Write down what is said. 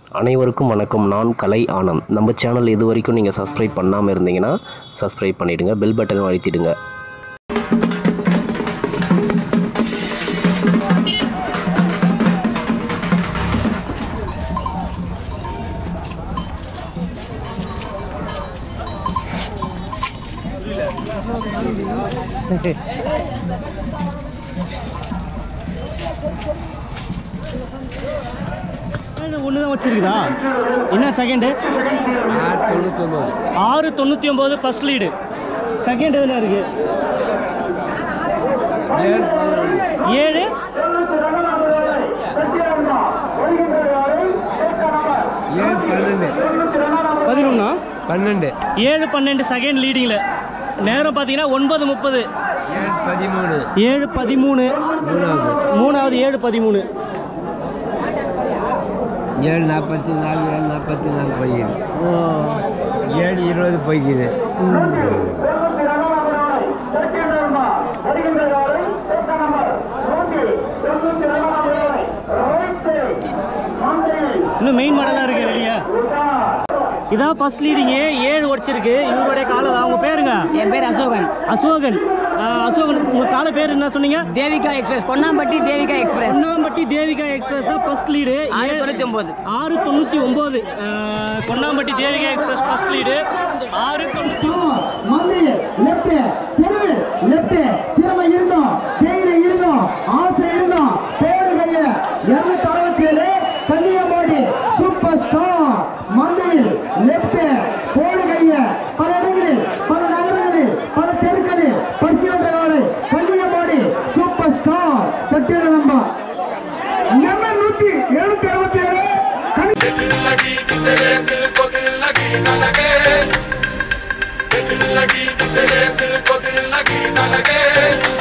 அனைவருக்கும் வணக்கம் நான் கலை ஆனந்த் நம்ம சேனல் இது வரைக்கும் நீங்கள் சப்ஸ்கிரைப் பண்ணாமல் இருந்தீங்கன்னா சப்ஸ்கிரைப் பண்ணிவிடுங்க பெல் பட்டன் அழுத்திடுங்க ஒன்று தான் வச்சிருக்குதா என்ன செகண்டு ஆறு தொண்ணூற்றி ஒம்பது ஃபர்ஸ்ட் லீடு செகண்ட் எதுனா இருக்கு ஏழு ஏழு பன்னெண்டு பதினொன்னா பன்னெண்டு ஏழு பன்னெண்டு செகண்ட் லீடிங்கில் நேரம் பார்த்தீங்கன்னா ஒன்பது முப்பது ஏழு பதிமூணு ஏழு பதிமூணு மூணாவது மூணாவது ஏழு பதிமூணு ஏழு நாற்பத்தி நாலு ஏழு நாற்பத்தி நாலு போய்க்குது ஏழு இருபது போய்க்குது இன்னும் மெயின் மாடலாக இருக்கு ரெடியா இதான் ஃபர்ஸ்ட் லீடிங்கு ஏழு உடச்சிருக்கு இவருடைய காலை அவங்க பேருங்க என் பேர் அசோகன் அசோகன் ஆ, அசோகன் உங்கள் காலை பேர் என்ன சொன்னீங்க Devika express Ponnampatti Devika express Konnampatti Devika express first lead ஆறு தொண்ணூத்தி ஒன்பது ஆறு தொண்ணூற்றி ஒம்பது Konnampatti Devika express first lead ஆறு தொண்ணூற்றி மந்தி லெஃப்ட் தெருவு லெஃப்ட் திறமை இருந்தோம் தைரியம் இருந்தோம் ஆசை இருந்தோம் பேரு கைய இருநூத்தி அறுபத்தி ஏழு கன்னியாகுமரி சூப்பர் ஸ்டார் மந்தையில் லெஃப்ட் போடு கைய பல இடங்களில் பல நகரங்களில் பல தெருக்களில் பரிசு வென்ற காலை கன்னியாகுமரி சூப்பர் ஸ்டார் கட்டிட நம்பர் நம்ம நூத்தி எழுநூத்தி அறுபத்தி ஏழு लगी तेरे दिल को दिल लगी न लगे